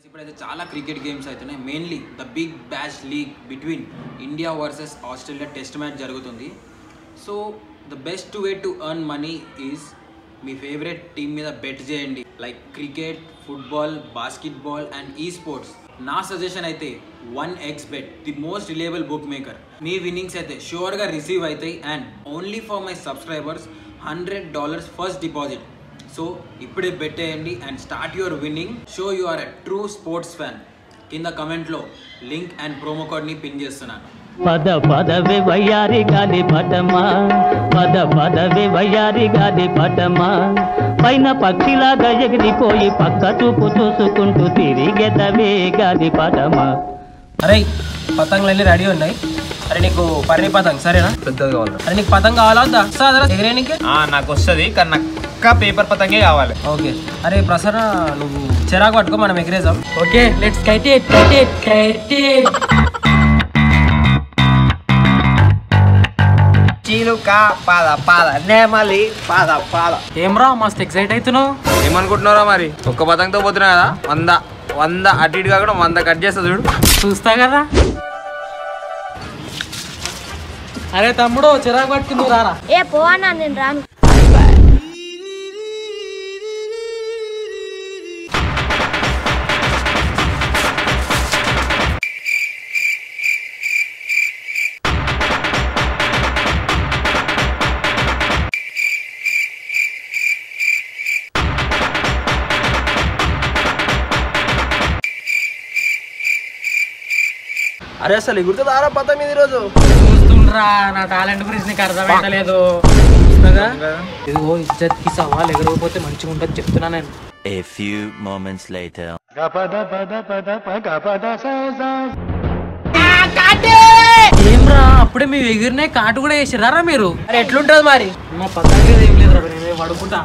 ఇప్పుడైతే చాలా cricket games అవుతున్నాయి mainly the big bash league between India versus Australia test match జరుగుతుంది so the best way to earn money is మీ favourite team మీద bet చేయండి like cricket football basketball and ఈ sports నా suggestion అయితే one X bet the most reliable bookmaker మీ winnings అయితే షూర్గా రిసీవ్ అవుతాయి and only for my subscribers hundred dollars first deposit so ఇప్పుడే పెట్టేయండి and start your winnowing show you are a true sports fan కింద కమెంట్లో link and promo కోడ్ని pin చేస్తున్నాను పద పదవి వయ్యారి గాలి పటమా పద పదవి వయ్యారి గాలి పటమా పైన పక్షిలాగా ఎగిరిపోయి పక్క చూపు చూసుకుంటూ తిరిగెదవే గాలి పటమా అరే పతంగులన్నీ రెడీ ఉన్నాయి అరే నీకు పర్రి పతంగ్ సరేనా పెద్దది కావాలి అరే నీకు పతంగ్ కావాలా వద్దా వస్తుందా ఎగరేనికి నాకు వస్తుంది కానీ నక్క పేపర్ పతంగే కావాలి ఓకే అరే ప్రసన్న నువ్వు చిరాకు పట్టుకో మనం ఎగిరేసాం okay let's kite it kite it kite it చీలుక పాద పాద నేమలి పాద పాద ఏమ్రా మస్త్ ఎక్సైట్ అవుతున్నావు ఏమనుకుంటున్నారా మరి ఒక్క పతంగతో పోతున్నా కదా వంద వంద అటు ఇటు కాకుండా వంద కట్ చేస్తా చూడు చూస్తా కదా అరే తమ్ముడు చిరాకు పట్టుకుంది రారా ఏ పోవన్నా నేను రాను అరే అసలు ఎగురుతుందారా పతంగ ఇది రోజు చూస్తుండ్రా నా టాలెంట్ గురించి నీకు అర్థమైతలేదు చూస్తాగా ఇదిగో ఇజ్జత్ కి సవాల్ ఎగరకపోతే మంచిగా ఉంటుంది చెప్తున్నా నేను A few moments later. ఏమ్రా అప్పుడే మీ ఎగిరినే కాటు కూడా వేసిరారా మీరు అరే ఎట్లుంటుంది మరి మా పక్కన ఏం లేదురా నేను పడుకుంటా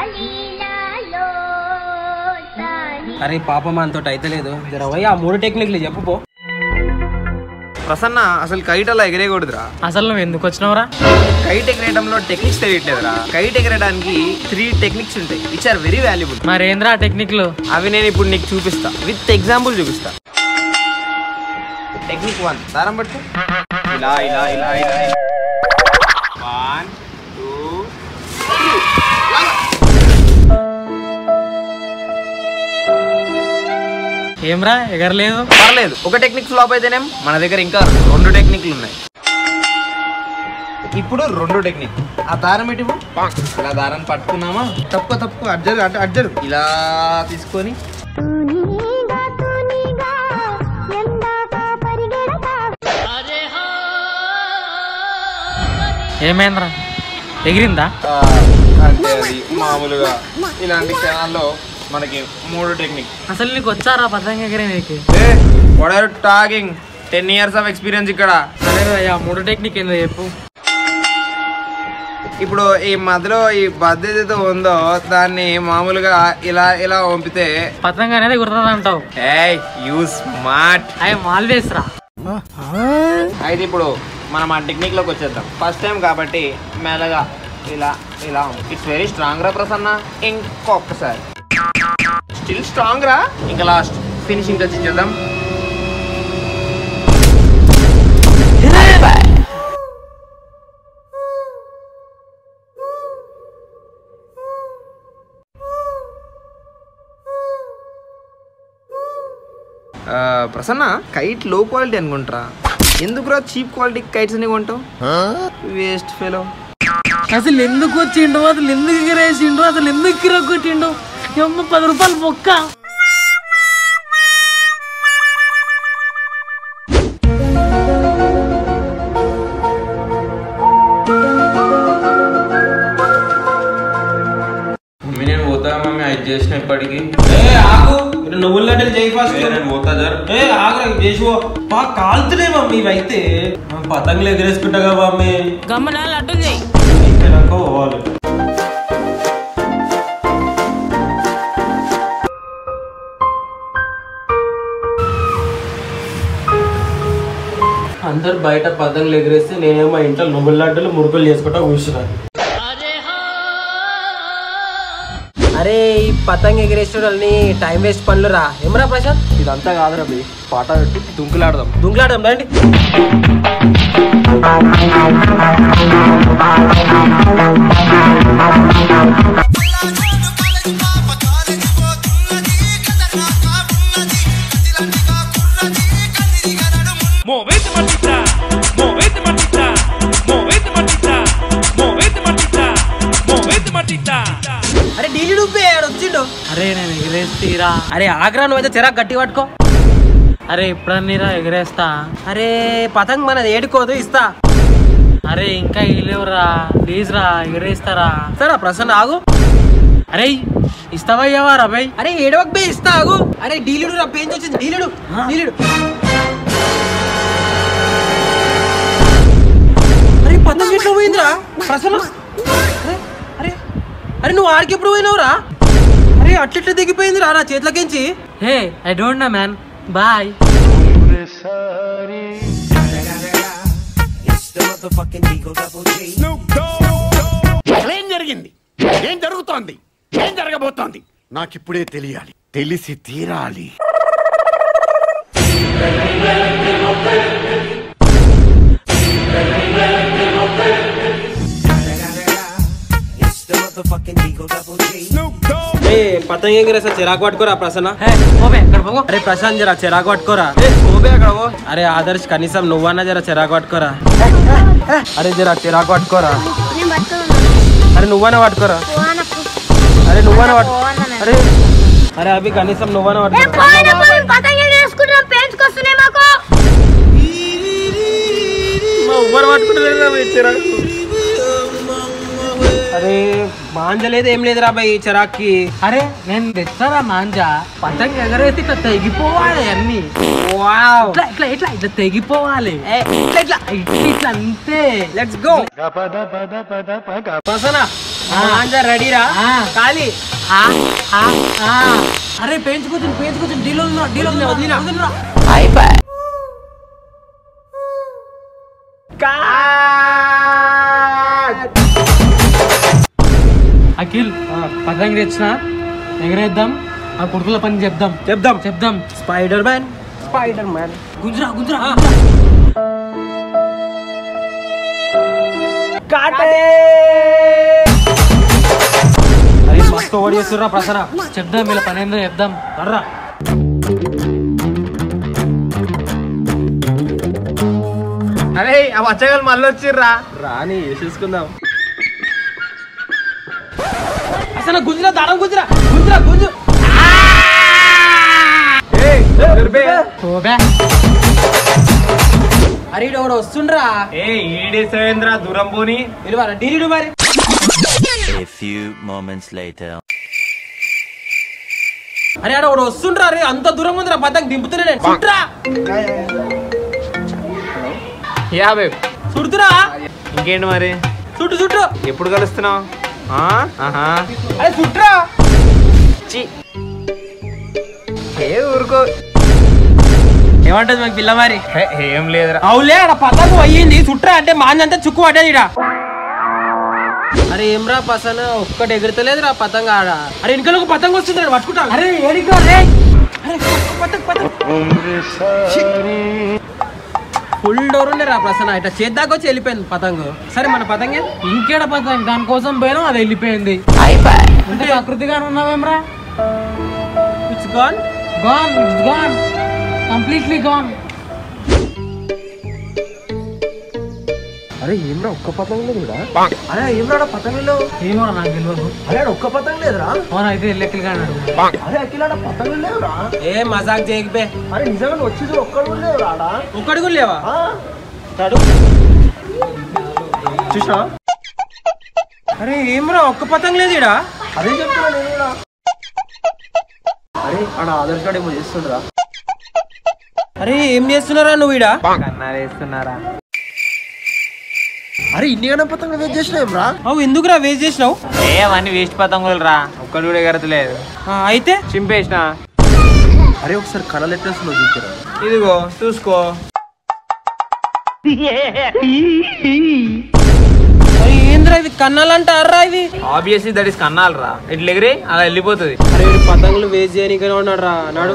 అరే పాపం మనతో అయితే లేదు జర పోయి ఆ మూడు టెక్నిక్లు చెప్పు పో ప్రసన్న అసలు కైట్ అలా ఎగిరేయకూడదురా అసలు నువ్వు ఎందుకు వచ్చినావురా కైట్ ఎగరేయడంలో టెక్నిక్స్ తెలియట్లేదురా కైట్ ఎగరడానికి త్రీ టెక్నిక్స్ ఉంటాయి విచ్ ఆర్ వెరీ వాల్యుబుల్ మరేంద్రా టెక్నిక్లు అవి నేను ఇప్పుడు నీకు చూపిస్తా విత్ ఎగ్జాంపుల్ చూపిస్తా టెక్నిక్ వన్ దారం పట్టు ఇలా ఇలా ఇలా ఇలా వన్ టూ ఏమ్రా ఎగరలేదు పర్లేదు ఒక టెక్నిక్ ఫ్లాప్ అయితేనేం మన దగ్గర ఇంకా రెండు టెక్నిక్లు ఉన్నాయి ఇప్పుడు రెండు టెక్నిక్ ఆ దారం ఇటు ఇలా దారం పట్టుకున్నామా తప్పు తప్పు అడ్జరు అటు అడ్జరు ఇలా తీసుకొని ఏమైందిరా ఎగిరిందా ఆ, అంటే అది మామూలుగా ఇలాంటి క్షణాల్లో మనకి మూడు టెక్నిక్ అసలు నీకు వచ్చారా పతంగ ఎగిరే నీకు ఏ what are talking ten years of experience ఇక్కడ సరే అయ్యా మూడు టెక్నిక్ ఏందో చెప్పు ఇప్పుడు ఈ మధ్యలో ఈ బద్ద ఏదైతే ఉందో దాన్ని మామూలుగా ఇలా ఇలా పంపితే పతంగ అనేది ఎగురుతుంది అంటావు ఏ యూ స్మార్ట్ అవి మాల్వేస్ రా అయితే ఇప్పుడు మనం ఆ టెక్నిక్ లోకి వచ్చేద్దాం ఫస్ట్ టైం కాబట్టి మెల్లగా ఇలా ఇలా ఇట్స్ వెరీ స్ట్రాంగ్ రా ప్రసన్న ఇంకొకసారి స్టిల్ స్ట్రాంగ్ రా ఇంకా లాస్ట్ ఫినిషింగ్ టచ్ ఇచ్చేద్దాం ఆ, ప్రసన్న కైట్ లో క్వాలిటీ అనుకుంటారా ఎందుకురా చీప్ క్వాలిటీ కైట్స్ అని కొంటావు వేస్ట్ ఫెలో అసలు ఎందుకు వచ్చిండు అసలు ఎందుకు ఎగిరేసిండు అసలు ఎందుకు కిరగొట్టిండు ఎమ్మ పది రూపాయలు మొక్క మమ్మీ నేను పోతా మమ్మీ అది చేసిన ఇప్పటికి ఏ ఆగు మీరు నువ్వుల లడ్డలు చేయి ఫస్ట్ ఏ, నేను పోతా జర ఏ ఆగు నాకు చేసి పో. బా కాలుతున్నాయి మమ్మీ ఇవైతే మనం పతంగులు ఎగరేసుకుంటాగా మమ్మీ గమ్మన లడ్డు చేయి అయిపోయినాక పోవాలి అందరు బయట పతంగులు ఎగిరేస్తే నేనేమో ఇంట్లో నువ్వుల లడ్డలు మురుకులు చేసుకుంటా కూర్చున్నాను అరే ఈ పతంగ ఎగిరేసేటోళ్ళని టైం వేస్ట్ పనులు రా ఏమరా ప్రశాంత్ ఇదంతా కాదురా బి పాట పెట్టి దుంకులాడదాం దుంకులాడదాం రండి Movete matita, movete matita, movete matita, movete matita, movete matita. అరే డీలీ డూబ్బే ఆడు వచ్చిండు అరే నేను ఎగిరేస్తీరా అరే ఆగ్రా నువ్వైతే చెరాక్ గట్టి పట్టుకో అరే ఇప్పుడన్నీరా ఎగిరేస్తా అరే పతంగ్ మనది ఏడుకోదు ఇస్తా అరే ఇంకా ఇలేవురా ప్లీజ్ రా ఎగిరేస్తారా సరే ప్రసన్న ఆగు అరే ఇస్తావయ్యావా రా బై అరే ఏడవక్ బే ఇస్తా ఆగు అరే డీలుడు రా పేంచి వచ్చింది డీలుడు డీలుడు అరే పతంగ్ ఎట్లా పోయిందిరా ప్రసన్న అరే అరే అరే నువ్వు ఆడికి ఎప్పుడు పోయినావురా అరే అట్లెట్లా దిగిపోయిందిరా నా చేతిలోకించి hey I don't know man boy ఏం జరిగింది ఏం జరుగుతోంది ఏం జరగబోతోంది నాకిప్పుడే తెలియాలి తెలిసి తీరాలి ఏ పతంగ్ ఎగిరేసా చిరాకు పట్టుకోరా ప్రసన్న హే ఓబే ఇక్కడ పోగో అరే ప్రశాంత్ జరా చిరాకు పట్టుకోరా అరే ఆదర్శ్ కనీసం నువ్వన్నా జర చిరాకు పట్టుకోరా అరే జరా చిరాకు పట్టుకోరా అరే నువ్వన్నా పట్టుకోరా అరే నువ్వన్నా పట్టు అరే అరే అవి కనీసం నువ్వన్నా పట్టుకో ఎవ్వరు పట్టుకుంటలేరు చిరాకు అరే మాంజలేదు ఏం లేదురా బాయ్ చిరాక్కి అరే నేను తెచ్చారా మాంజా పతంగ ఎగరేసి ఇట్లా తెగిపోవాలి అన్ని వావ్ ఇట్లా ఇట్లా ఇట్లా ఇట్లా తెగిపోవాలి ఇట్లా ఇట్లా ఇట్లా ఇట్లా అంతే లెట్స్ గో ప్రసన్న మాంజా రెడీరా ఆ. ఖాళీ ఆ, ఆ, ఆ. అరే పెంచుకొచ్చింది పెంచుకొచ్చింది డీలో డీలో వదిలినా. వదిలినా అఖిల్ పతంగ తెచ్చిన ఎగరేద్దాం ఆ కొడుకుల పని చెప్దాం చెప్దాం చెప్దాం స్పైడర్ మ్యాన్ స్పైడర్ మ్యాన్ గుంజరా గుంజరా అరే మస్తు ఓడి చేస్తుర్రా ప్రసన్న చెప్దాం వీళ్ళ పని ఏందో చెప్దాం తర్రా అరే ఆ వచ్చగలు మళ్ళీ వచ్చిర్రా రాని వేసేసుకుందాం అసలు గుంజరా దారం గుంజరా గుంజరా గుంజు ఓబే అరే ఇడు ఒకడు వస్తుండ్రా ఏ ఈడే సేంద్ర దూరం పోని విలువరా డీలీడు మరి A few moments later. అరే ఆడ ఒకడు వస్తుండ్రా అరే అంత దూరం ఉందిరా పతంగ్ దింపుతున్నా నేను చుట్రా యాభై చుడుతురా ఇంకేంటి మరి చుట్టు చుట్టు ఎప్పుడు కలుస్తున్నావు ఆహా అరే చుట్రా ఏ ఊరుకో ఏమంటది మాకు పిల్ల మరి హే, ఏం లేదురా అవులే ఆడ పతంగు అయ్యింది చుట్రా అంటే మాంజంతా చుక్కు పడ్డది ఇడ అరే ఏమ్రా పసన ఒక్కటి ఎగురతలేదురా పతంగ ఆడ అరే వెనకాల ఒక పతంగ వస్తుంది రా, పట్టుకుంటా అరే ఏడికో రే అరే పతంగ్ పతంగ్ ఫుల్ డోర్ ఉండే రా ప్రసన్న ఇట్లా చేద్దాకా వచ్చి వెళ్ళిపోయింది పతంగు సరే మన పతంగే ఇంకేడ పతంగ దానికోసం పోయినా అది వెళ్ళిపోయింది అంటే ఆకృతిగానే ఉన్నావేమ్రా it's gone gone it's gone completely gone అరే ఏమ్రా ఒక్క పతంగ లేదు కూడా అరే ఏమ్రా పతంగలో ఏమో నాకు తెలియదు అరే ఆడ ఒక్క పతంగ లేదురా అవును అయితే లెక్కలుగా అన్నాడు అరే అఖిలాడ పతంగ లేవురా ఏ మజాక్ చేయకపోయి అరే నిజంగా వచ్చి చూడు ఒక్కడు కూడా లేవురా ఆడ ఒక్కడి కూడా లేవా ఆ, తడు చూసినా అరే ఏమ్రా ఒక్క పతంగ్ లేదు ఇడా అదే చెప్తున్నా నేను కూడా అరే ఆడ ఆధార్ కార్డ్ ఏమో చేస్తుండ్రా అరే ఏం చేస్తున్నారా నువ్వు ఇడా వేస్తున్నారా అరే ఇన్ని గణం పతంగ వేస్ట్ చేసినాం అవు ఎందుకురా వేస్ట్ చేసినావు ఏ అవన్నీ వేస్ట్ పతంగులు రా ఒక్కడు కూడా ఎగరతలేదు ఆ, అయితే చింపేసిన అరే ఒకసారి కళ లెటర్స్ లో చూపిరా ఇదిగో చూసుకో ఏంద్రా ఇది కన్నాలంటారా ఇది ఆబ్వియస్లీ దట్ ఇస్ కన్నాలు రా ఇట్లా ఎగిరి అలా వెళ్ళిపోతుంది అరే వీడు పతంగులు వేస్ట్ చేయనీకనే ఉన్నాడు రా నాడు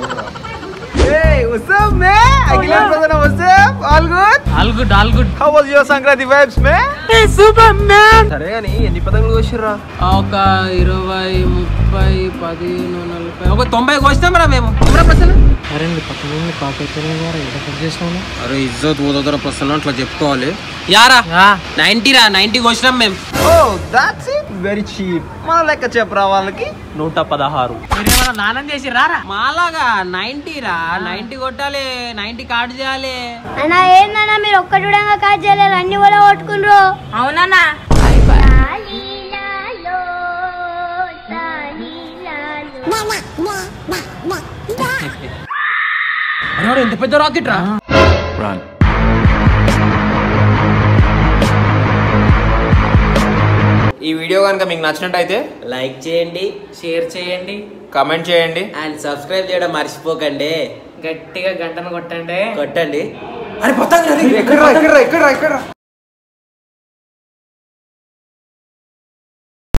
ఆల్గుడ్ ఆల్గుడ్ సరే కానీ ఎన్ని పతంగులు కోసిర్రా ఒక ఇరవై ముప్పై పదిహేను నలభై ఒక తొంభై కోసినాం రా మేము ఎవరా ప్రశ్న అరే నీ పక్కన పాకైతే చేసినావు అరే ఇజ్జత్ పోదోదర ప్రశ్న అట్లా చెప్పుకోవాలి యారా నైన్టీ రా నైన్టీ కోసినాం మేము ఓ దాట్స్ ఇట్ వెరీ చీప్ మన లెక్క చెప్పరా వాళ్ళకి నూట పదహారు మీరేమన్నా నానం చేసి రారా మాలాగా నైన్టీ రా నైన్టీ కొట్టాలి నైన్టీ కార్డు చేయాలి అన్నా ఏందన్నా మీరు ఒక్క చూడంగా కాదు చేయలేరు అన్ని కూడా కొట్టుకుండ్రు అవునన్నా అరే వాడు ఎంత పెద్ద రాకెట్ రా ఈ వీడియో కనుక మీకు నచ్చినట్టయితే లైక్ చేయండి షేర్ చేయండి కమెంట్ చేయండి అండ్ సబ్స్క్రైబ్ చేయడం మర్చిపోకండి గట్టిగా గంటను కొట్టండి కొట్టండి అరే పతంగి రా, రే. ఎక్కడ ఎక్కడ ఎక్కడ ఎక్కడ